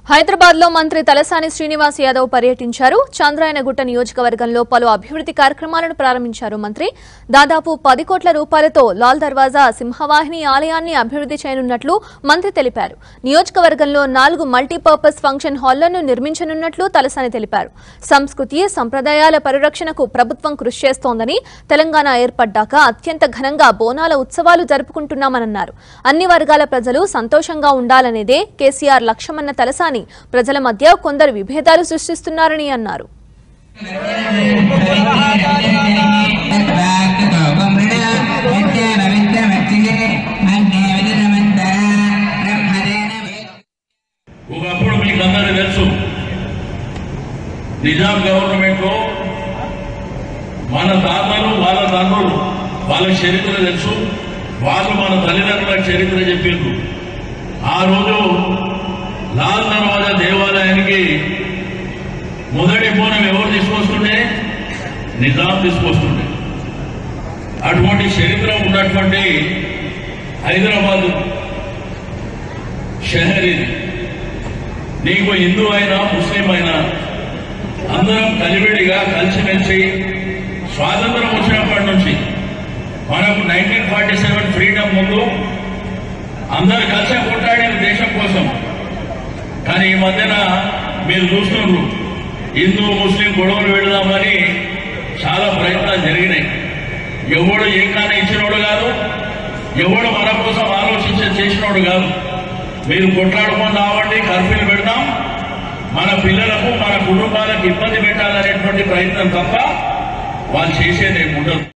హైదరాబాద్ లో మంత్రి తలసాని శ్రీనివాస్ యాదవ్ పర్యటించారు చంద్రాయనగుట్ట నియోజకవర్గంలో పలు అభివృద్ధి కార్యక్రమాలను ప్రారంభించారు మంత్రి దాదాపు పది కోట్ల రూపాయలతో లాల్ దర్వాజా సింహవాహిని ఆలయాన్ని అభివృద్ధి చేయనున్నట్లు మంత్రి తెలిపారు నియోజకవర్గంలో నాలుగు మల్టీపర్పస్ ఫంక్షన్ హాళ్లను నిర్మించనున్నట్లు తలసాని తెలిపారు సంస్కృతి సంప్రదాయాల పరిరక్షణకు ప్రభుత్వం కృషి చేస్తోందని తెలంగాణ ఏర్పడ్డాక అత్యంత ఘనంగా బోనాల ఉత్సవాలు జరుపుకుంటున్నామన్నారు అన్ని వర్గాల ప్రజలు సంతోషంగా ఉండాలనేదే కేసీఆర్ లక్ష్యమన్న తలసాని ప్రజల మధ్య కొందరు విభేదాలు సృష్టిస్తున్నారని అన్నారు ఒకప్పుడు మీకు అందరికీ తెలుసు నిజాం గవర్నమెంట్ లో మన తాతలు వాళ్ళ తండ్రులు వాళ్ళ చరిత్ర తెలుసు వాళ్ళు మన తల్లిదండ్రుల చరిత్ర చెప్పిండ్రు ఆ రోజు లాల్ దర్వాజా దేవాలయానికి మొదటి బోనం ఎవరు తీసుకొస్తుండే నిజాం తీసుకొస్తుండే అటువంటి చరిత్ర ఉన్నటువంటి హైదరాబాద్ షహర్ ఇది నీకు హిందూ అయినా ముస్లిం అయినా అందరం కలివిడిగా కలిసిమెలిసి స్వాతంత్రం వచ్చినప్పటి నుంచి మనకు నైన్టీన్ ఫార్టీ సెవెన్ ఫ్రీడమ్ ముందు అందరు కలిసి కొట్టాడిన దేశం కోసం కానీ ఈ మధ్యన మీరు చూస్తున్నారు హిందూ ముస్లిం గొడవలు పెడదామని చాలా ప్రయత్నాలు జరిగినాయి ఎవడు ఏకాన్ని ఇచ్చినోడు కాదు ఎవడు మన కోసం ఆలోచించి చేసినోడు కాదు మీరు కొట్లాడుకొని రావండి కర్ఫ్యూలు పెడదాం మన పిల్లలకు మన కుటుంబాలకు ఇబ్బంది పెట్టాలనేటువంటి ప్రయత్నం తప్ప వాళ్ళు చేసేది ఏమి ఉండదు